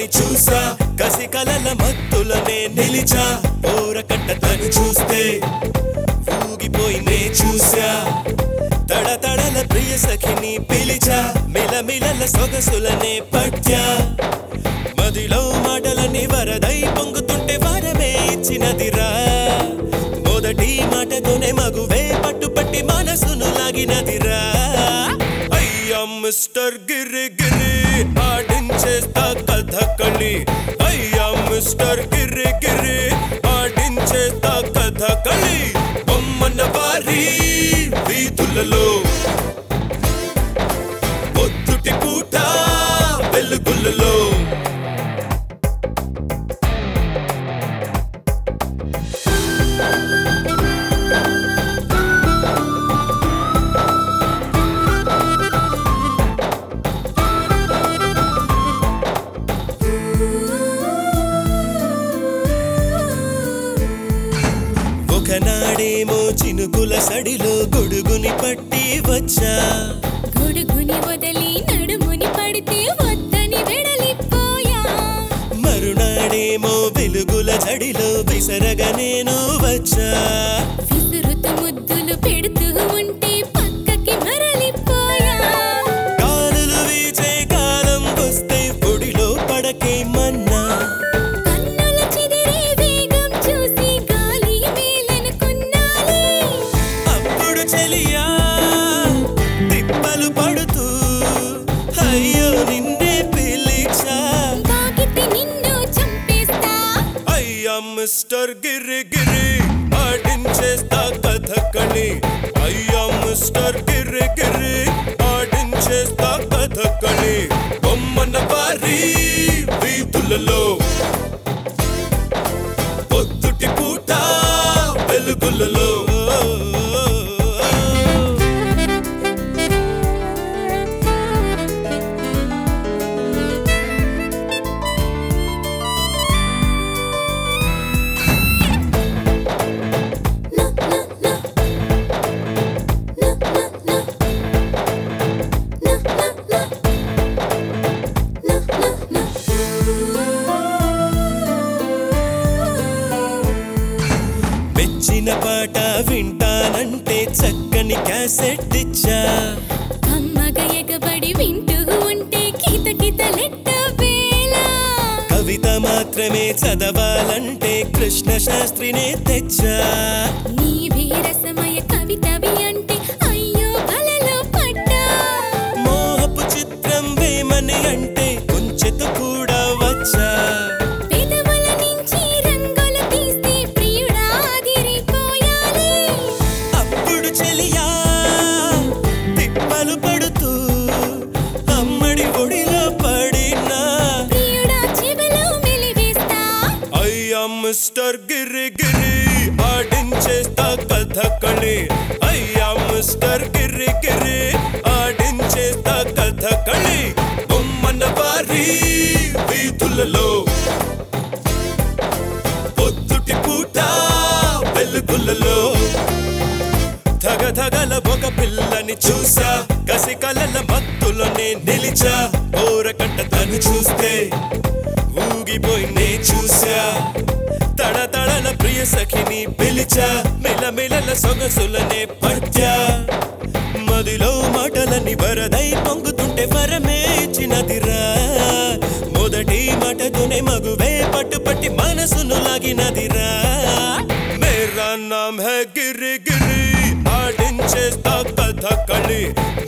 పిల్లని చూసా కసి కలల మత్తులనే నిలిచా ఓరకట్ట తను చూస్తే ఊగిపోయి నే చూసా తడతడల ప్రియ సఖిని పిలిచా మిలమిలల సొగసులనే పట్యా మదిలో మాటలని వరదై పొంగుతుంటే వరమే ఇచ్చినదిరా మొదటి మాటతోనే మగువే పట్టుపట్టి మనసును లాగినదిరా అయ్యా మిస్టర్ గిరి గిరి ఆడించేస్తా కథకళి అయ్యా మిస్టర్ గిరి గిరి ఆడించేస్తా కథకళి బొమ్మన్న వారి వీధులలో పొద్దుటి పూట వెలుగులలో ఒకనాడేమో చినుకుల సడిలో గొడుగుని పట్టి వచ్చా గొడుగుని వదిలి నడుముని పడితే వద్దని వెడలిపోయా మరునాడేమో వెలుగుల జడిలో విసరగా నేను వచ్చా విసురుతూ ముద్దులు పెడుతూ ఉంటే పక్కకి మరలిపోయా కాలులు వీచే కాలం వస్తే పొడిలో పడకే మన్నా కన్నుల చెదిరే వేగం చూసి గాలి మేలనుకున్నాలే అప్పుడు చెలియా తిప్పలు పడుతూ అయ్యో నిన్నే పిలిచా తాకితే నిన్ను చంపేస్తా అయ్యా మిస్టర్ గిరి గిరి ఆడించేస్తా కథకళి అయ్యా మిస్టర్ గిరి గిరి ఆడించేస్తా కథకళి బొమ్మన వారి వీధులలో పొద్దుటి పూట వెలుగులలో మెచ్చిన పాట వింటానంటే చక్కని క్యాసెట్ ఇచ్చా కమ్మగ ఎగబడి వింటూ ఉంటే కిత కితలెట్ట వేళ కవిత మాత్రమే చదవాలంటే కృష్ణ శాస్త్రినే తెచ్చా నీ వీరసమయ కవితవి అంటే అయ్యో బలలో పడ్డా మోహపు చిత్రం వేమని అంటే కొంచెత కూడా వచ్చా పెదవుల నుంచి రంగులు తీస్తే ప్రియుడా అదిరిపోయాలి అప్పుడు చెలియా తిప్పలు పడుతూ అమ్మడి ఒడిలో పడినా ప్రియుడా చెవిలో మెలివేస్తా అయ్యా మిస్టర్ గిరి గిరి ఆడించేస్తా కథకళి అయ్యా మిస్టర్ గిరి గిరి ఆడించేస్తా కథకళి బొమ్మన వారి వీధులలో పొద్దుటి పూట వెలుగులలో ధగ ధగల ఒక పిల్లని చూసా కసి కలల మత్తులోనే నిలిచా ఓరకట్ట తను చూస్తే ఊగిపోయి నే చూసా తడ తడల ప్రియ సఖిని పిలిచా మిలమిలల సొగసులనే పట్యా మదిలో మాటలని వరదై పొంగుతుంటే వరమే ఇచ్చినదిరా మొదటి మాటతోనే మగువే పట్టుపట్టి మనసును లాగినదిరా మేరా నామ్ హై గిరి గిరి ఆడించేస్తా కథకళి